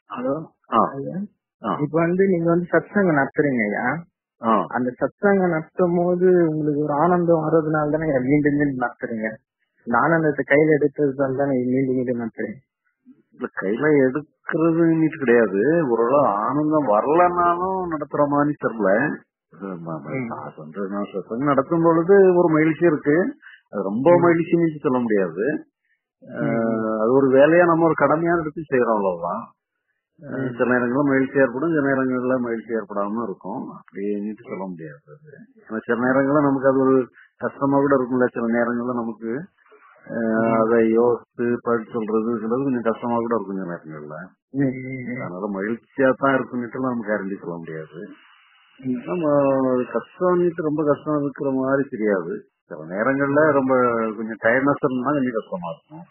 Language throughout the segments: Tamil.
ஹலோ ஆ ஐயா ஆ இப்ப வந்து நீங்க வந்து சத்சங்க நடத்துறீங்க ஐயா ஆ அந்த சத்சங்க நடத்தும் போது உங்களுக்கு ஒரு ஆனந்தம் வர்றதுனால தானே மீண்டும் மீண்டும் நடத்துறீங்க இந்த ஆனந்தத்தை கையில எடுத்ததுனால தானே மீண்டும் மீண்டும் நடத்துறீங்க இல்ல கையில எடுக்கிறது கிடையாது ஓரளவு ஆனந்தம் வரலனாலும் நடத்துற மாதிரி தெரியல ஆமா, ஆமா. ம். நான் வந்து நான் சத்சங்கம் நடத்தும் பொழுது ஒரு மகிழ்ச்சி இருக்கு அது ரொம்ப மகிழ்ச்சின்னு சொல்ல முடியாது அஹ், அது ஒரு வேலையா நம்ம ஒரு கடமையா எடுத்து செய்யறோம் அவ்வளவுதான் அஹ், சில நேரங்கள்ல மகிழ்ச்சி ஏற்படும் சில நேரங்கள்ல மகிழ்ச்சி ஏற்படாம இருக்கும் அப்படின்னு சொல்ல முடியாது அது ஏன்னா சில நேரங்கள்ல நமக்கு அது ஒரு கஷ்டமா கூட இருக்கும்ல சில நேரங்கள்ல நமக்கு அஹ், அதை யோசித்து படிச்சு சொல்றது சொல்றது கொஞ்சம் கஷ்டமா கூட இருக்கும் சில நேரங்கள்ல ம், ம், ம். அதனால மகிழ்ச்சியா தான் இருக்குன்னுட்டு நமக்கு அறிஞ்சு சொல்ல முடியாது ம். நம்ம கஷ்டம்னுட்டு ரொம்ப கஷ்டம் இருக்கிற மாதிரி தெரியாது சில நேரங்கள்ல ரொம்ப கொஞ்சம் டயர்ட்னஸ் இருந்தா கொஞ்சம் கஷ்டமா இருக்கும்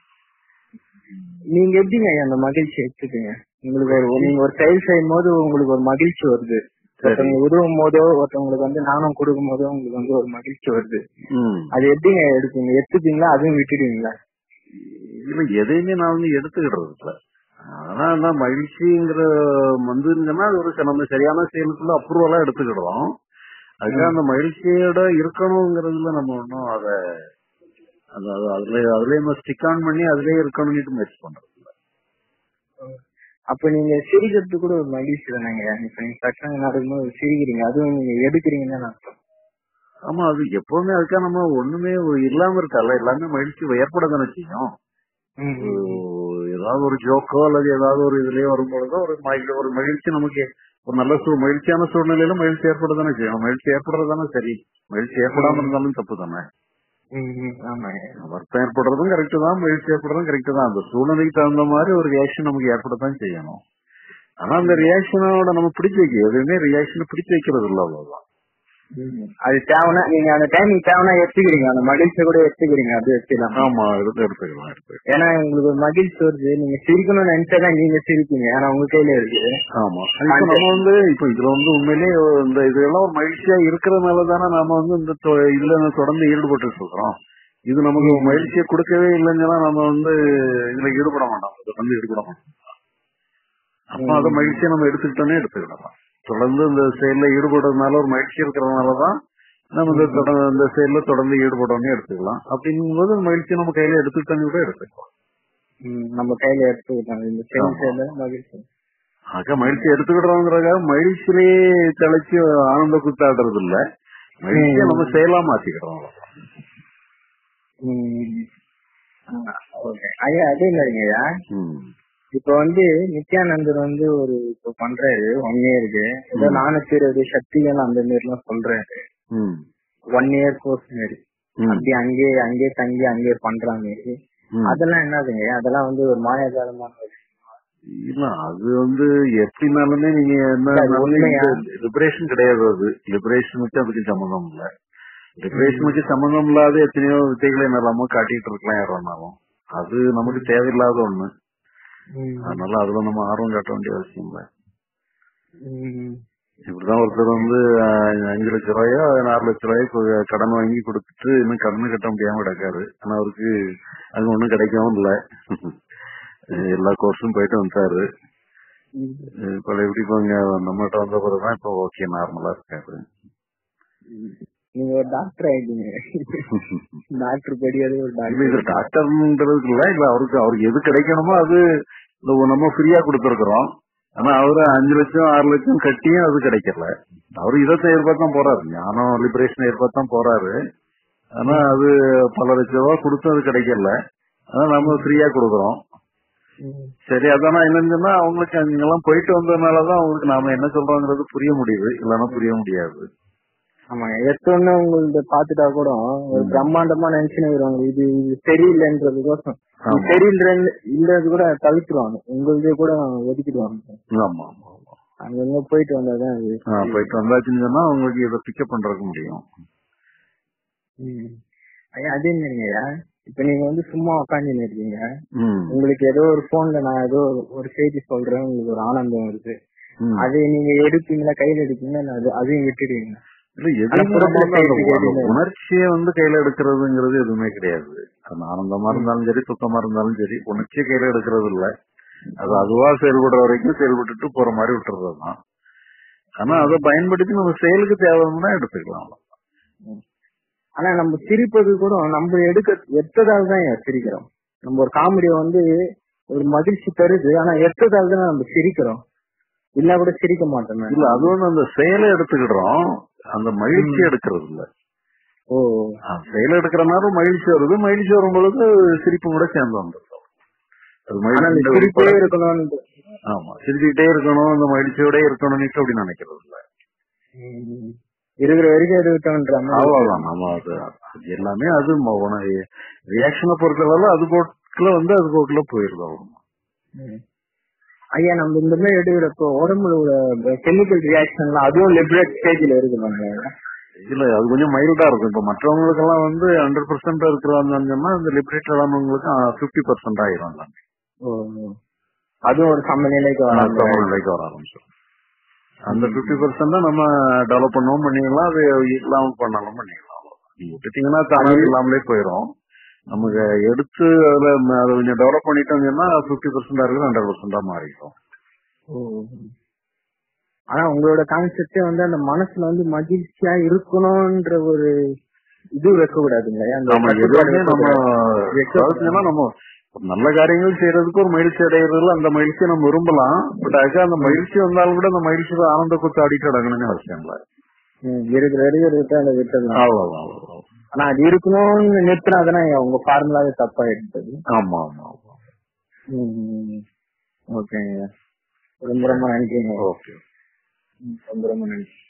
நீங்க எப்படிங்க ஐயா அந்த மகிழ்ச்சி எடுத்துக்கீங்க உங்களுக்கு ஒரு நீங்க ஒரு செயல் செய்யும் போது உங்களுக்கு ஒரு மகிழ்ச்சி வருது சரி ஒருத்தவங்க உதவும் போதோ ஒருத்தவங்களுக்கு வந்து நானும் கொடுக்கும் போதோ உங்களுக்கு வந்து ஒரு மகிழ்ச்சி வருது ம் அது எப்படிங்க எடுப்பீங்க எடுத்துப்பீங்களா அதுவும் விட்டுடுவீங்களா இல்ல எதையுமே நான் வந்து எடுத்துக்கிடுறது இல்ல ஆனா நான் மகிழ்ச்சிங்கிற வந்துருங்கன்னா அது ஒரு சில நம்ம சரியான செயலுக்குள்ள அப்ரூவலா எடுத்துக்கிடுறோம் அதுக்காக அந்த மகிழ்ச்சியோட இருக்கணுங்கிறதுல நம்ம ஒன்றும் அத அது அது அதுல அதுலயே நம்ம ஸ்டிக் ஆன் பண்ணி அதுலயே இருக்கணும்னு முயற்சி பண்றது இல்ல. அப்ப நீங்க சிரிக்கிறது கூட ஒரு மகிழ்ச்சி தானேங்க இப்ப நீங்க சட்டங்க நடக்கும்போது சிரிக்கிறீங்க அதுவும் நீங்க எடுக்கிறீங்கன்னு அர்த்தம் ஆமா அது எப்பவுமே அதுக்காக நம்ம ஒண்ணுமே ஒரு இல்லாம இருக்கல எல்லாமே மகிழ்ச்சி ஏற்பட தானே செய்யும் ம், ம், ம். ஒரு- ஏதாவது ஒரு ஜோக்கோ அல்லது ஏதாவது ஒரு இதுலயே வரும்பொழுதோ ஒரு மகிழ்ச்சி ஒரு மகிழ்ச்சி நமக்கு ஒரு நல்ல சூ மகிழ்ச்சியான சூழ்நிலையில மகிழ்ச்சி ஏற்பட தானே செய்யும் மகிழ்ச்சி ஏற்படுறது தானே சரி மகிழ்ச்சி ஏற்படாம இருந்தாலும் தப்பு தானே ம், ம், ஆமாங்க வருத்தம் ஏற்படுறதும் கரெக்ட் தான் மகிழ்ச்சி ஏற்படுறதும் கரெக்ட் தான் அந்த சூழ்நிலைக்கு தகுந்த மாதிரி ஒரு ரியாக்ஷன் நமக்கு ஏற்படத்தான் செய்யணும் ஆனா அந்த ரியாக்ஷனோட நம்ம பிடிச்சு வைக்க எதுவுமே ரியாக்ஷனை பிடிச்சு வைக்கிறது இல்ல அவ்வளவுதான் ம். அது தேவைன்னா நீங்க அந்த டைமிங் தேவைன்னா எடுத்துக்கிறீங்க அந்த மகிழ்ச்சியை கூட எடுத்துக்கிறீங்க அது எடுத்துக்கலாம் ஆமா எடுத்து எடுத்துக்கலாம் எடுத்துக்கலாம் ஏன்னா உங்களுக்கு ஒரு மகிழ்ச்சி வருது நீங்க சிரிக்கணும்னு நினைச்சாதான் நீங்க சிரிப்பீங்க ஏன்னா உங்க கையில இருக்கு ஆமா இப்ப நம்ம வந்து இப்ப இதுல வந்து உண்மையிலேயே இந்த இதெல்லாம் ஒரு மகிழ்ச்சியா இருக்கிறதுனால தானே நாம வந்து இந்த தொ- இதுல தொடர்ந்து ஈடுபட்டு இருக்கிறோம் இது நமக்கு ஒரு மகிழ்ச்சியை கொடுக்கவே இல்லைங்கன்னா நம்ம வந்து இதுல ஈடுபட மாட்டோம் இதுல வந்து ஈடுபட மாட்டோம் அப்ப அந்த மகிழ்ச்சியை நம்ம எடுத்துக்கிட்டோன்னே எடுத்துக்கிடலாம் தொடர்ந்து இந்த செயல்ல ஈடுபடுறதுனால ஒரு மகிழ்ச்சி இருக்கிறதுனாலதான் நம்ம இந்த தொடர்ந்து இந்த செயல்ல தொடர்ந்து ஈடுபடணும்னே எடுத்துக்கலாம் அப்படிங்கும்போது அந்த மகிழ்ச்சியை நம்ம கையில எடுத்துக்கிட்டோன்னு கூட எடுத்துக்கலாம் ம், நம்ம கையில எடுத்துக்கிட்டோம் இந்த செயல் ஆமா. செயல மகிழ்ச்சி ஆக மகிழ்ச்சி எடுத்துக்கிடுறோங்கிறதுக்காக மகிழ்ச்சியிலேயே தெளிச்சு ஆனந்த குத்தாடுறது இல்ல மகிழ்ச்சியை நம்ம செயலா மாத்திக்கிறோம் அவ்வளவுதான். ம். ஆ, ஓகே ஐயா அதே மாதிரிங்கய்யா ம். இப்ப வந்து நித்யானந்தர் வந்து ஒரு இப்ப பண்றாரு ஒன் இயருக்கு ஏதோ ம். நானூத்தி இருபது சக்திகள் அந்த மாதிரி எல்லாம் சொல்றாரு ம். ஒன் இயர் கோர்ஸ் மாதிரி ம். அப்படி அங்கேயே அங்கேயே தங்கி அங்கேயே பண்றாங்க ம். அதெல்லாம் என்னதுங்க அதெல்லாம் வந்து ஒரு மாயாஜாலமான ஒரு இல்ல அது வந்து எப்படினாலுமே நீங்க என்ன அது உண்மையா? லிபரேஷன் கிடையாது அது லிபரேஷனுக்கு அதுக்கு சம்மந்தம் இல்ல லிபரேஷனுக்கு சம்மந்தம் இல்லாத எத்தனையோ வித்தைகளை என்னலாமோ காட்டிட்டு இருக்கலாம் யாராலும் அது நமக்கு தேவையில்லாத ஒண்ணு ம். அதனால அதுல நம்ம ஆர்வம் காட்ட வேண்டிய அவசியம் இல்லை ம். இப்படிதான் ஒருத்தர் வந்து அஹ், அஞ்சு லட்ச ரூபாயோ ஆறு லட்ச ரூபாயோ கொ- கடன் வாங்கி கொடுத்துட்டு இன்னும் கடன் கட்ட முடியாம கிடக்காரு ஆனா அவருக்கு அது ஒண்ணும் கிடைக்கவும் இல்ல அஹ், எல்லா கோர்ஸும் போயிட்டு வந்துட்டாரு ம். அஹ், இப்ப எப்படி இப்ப நம்மகிட்ட வந்த பிறகுதான் இப்ப ஓகே நார்மலா இருக்காரு நீங்க ஒரு டாக்டர் ஆயிட்டீங்க டாக்டர் படியாது ஒரு இல்ல, இது டாக்டர் டாக்டர்ன்றது இல்ல இல்ல அவருக்கு அவருக்கு எது கிடைக்கணுமோ அது இந்த நம்ம ஃப்ரீயா கொடுத்துருக்குறோம் ஆனா அவரு அஞ்சு லட்சம் ஆறு லட்சம் கட்டியும் அது கிடைக்கல அவரு இதத்தை எதிர்பார்த்தான் போறாரு ஞானம் லிபரேஷன் எதிர்பார்த்தான் போறாரு ஆனா அது பல லட்சம் ரூபாய் கொடுத்தும் அது கிடைக்கல ஆனா நம்ம ஃப்ரீயா கொடுக்குறோம் ம். சரி அதானா என்னன்னு சொன்னா அவங்களுக்கு அங்கெல்லாம் போயிட்டு வந்ததுனாலதான் அவங்களுக்கு நாம என்ன சொல்றோங்கிறது புரிய முடியுது இல்லைன்னா புரிய முடியாது ஆமாங்க எடுத்தோன்னு உங்கள்ட்ட பாத்துட்டா கூட ஒரு பிரம்மாண்டமா நினைச்சுன்னு இது இது சரியில்லைன்றது கோசம் ஆமா. சரியில்லை இல்லது கூட தவிர்த்துருவாங்க உங்களுதே கூட ஒதுக்கிடுவாங்க ஆமா ஆமா ஆமா அங்கங்க போயிட்டு வந்தாதான் அது ஆ, போயிட்டு வந்தாச்சுன்னு சொன்னா அவங்களுக்கு இதை பிக்கப் பண்றதுக்கு முடியும் ம். ஐயா அதே மாதிரிங்கய்யா இப்ப நீங்க வந்து சும்மா உட்காந்துன்னு இருக்கீங்க ம் உங்களுக்கு ஏதோ ஒரு போன்ல நான் ஏதோ ஒரு செய்தி சொல்றேன் உங்களுக்கு ஒரு ஆனந்தம் வருது ம். அதை நீங்க எடுப்பீங்களா கையில எடுப்பீங்களா இல்ல அது அதையும் விட்டுடுவீங்க இல்ல, எதுவுமே ஆனா நம்ம புறத்துல வந்து அந்த செய்தி அந்த எதுவுமே உணர்ச்சியை வந்து கையில எடுக்கிறதுங்கிறது எதுவுமே கிடையாது அது ஆனந்தமா இருந்தாலும் சரி துக்கமா இருந்தாலும் சரி உணர்ச்சியை கையில எடுக்கிறது இல்ல அது அதுவா செயல்படுற வரைக்கும் செயல்பட்டுட்டு போற மாதிரி விட்டுறது தான் ஆனா அதை பயன்படுத்தி நம்ம செயலுக்கு தேவைன்னா எடுத்துக்கலாம் ஆனா நம்ம சிரிப்பது கூட நம்ம எடுக்க எத்ததால் தான் சிரிக்கிறோம் நம்ம ஒரு காமெடியை வந்து ஒரு மகிழ்ச்சி தருது ஆனா எத்ததால் தான் நம்ம சிரிக்கிறோம் இல்ல கூட சிரிக்க மாட்டோம் இல்ல அது வந்து அந்த செயலை எடுத்துக்கிடுறோம் அந்த மகிழ்ச்சி எடுக்கிறது இல்ல ஓ ஆ, செயல் எடுக்கிற நேரம் மகிழ்ச்சி வருது மகிழ்ச்சி வரும் பொழுது சிரிப்பு கூட சேர்ந்து வந்துடும் அது ஆனா அந்த மகிழ்ச்சி சிரிப்பே இருக்கணும்னு ஆமா சிரிச்சுக்கிட்டே இருக்கணும் அந்த மகிழ்ச்சியோட இருக்கணும்னு அப்படி நினைக்கிறது இல்ல ம். இருக்கிற வரைக்கும் இருக்கட்டும்ன்ற மாதிரி அவ்வளவுதான் நம்ம அது அது எல்லாமே அது ரியாக்ஷனை பொறுத்தளவு அது போக்குல வந்து அது போக்குல போயிருது அவ்வளவுதான். ம். ஐயா நம்ம இந்த மாதிரி எடுக்கிறப்போ உடம்புல உள்ள கெமிக்கல் ரியாக்ஷன்லாம் அதுவும் லிபரேட் ஸ்டேஜ்ல இருக்கு நம்ம இல்ல அது கொஞ்சம் மைல்டா இருக்கும் இப்ப மற்றவங்களுக்கு எல்லாம் வந்து ஹண்ட்ரட் பர்சன்ட் இருக்கிறாங்கன்னா இந்த லிபரேட் இல்லாதவங்களுக்கு பிப்டி பர்சன்ட் ஆயிரும் எல்லாமே. ஓ அதுவும் ஒரு சமநிலைக்கு வராங்க தமிழ் நிலைக்கு வர ஆரம்பிச்சிடும் அந்த பிப்டி பர்சன்ட் நம்ம டெவலப் பண்ணவும் பண்ணிடலாம் அது இல்லாம பண்ணாலும் பண்ணிடலாம் நீங்க விட்டுட்டீங்கன்னா தானே இல்லாமலே போயிடும் நமக்கு எடுத்து அதுல ம- அதை கொஞ்சம் டெவலப் பண்ணிட்டோம்னா பிப்டி பர்சன்டா இருக்குது ஹண்ட்ரட் பர்சன்டா மாறிடும் ஓ. ஆனா உங்களோட கான்செப்டே வந்து அந்த மனசுல வந்து மகிழ்ச்சியா இருக்கணும்ன்ற ஒரு இது வைக்க கூடாதுங்க அந்த நம்ம கட்டுப்பாடு எதுவுமே நம்ம வைக்க அதாவதுன்னா நம்ம ஒரு நல்ல காரியங்கள் செய்யறதுக்கு ஒரு மகிழ்ச்சி அடைகிறதுல அந்த மகிழ்ச்சியை நம்ம விரும்பலாம் பட் அதுக்கு அந்த மகிழ்ச்சி வந்தாலும் கூட அந்த மகிழ்ச்சியில ஆனந்த குத்து அடிக்க அடங்கணும்னு அவசியம் இல்லை ம், இருக்கிற வரைக்கும் இருக்கு அந்த விட்டுடலாம் அவ்வளவுதான் அவ்வளவுதான். ஆனா அது இருக்கணும்னு நிறுத்தினாதானே உங்க ஃபார்முலாவே தப்பா எடுத்தது ஆமா ஆமா ஆமா ஓகேங்க ரொம்ப ரொம்ப நன்றிங்க ஓகே ம், ரொம்ப ரொம்ப நன்றி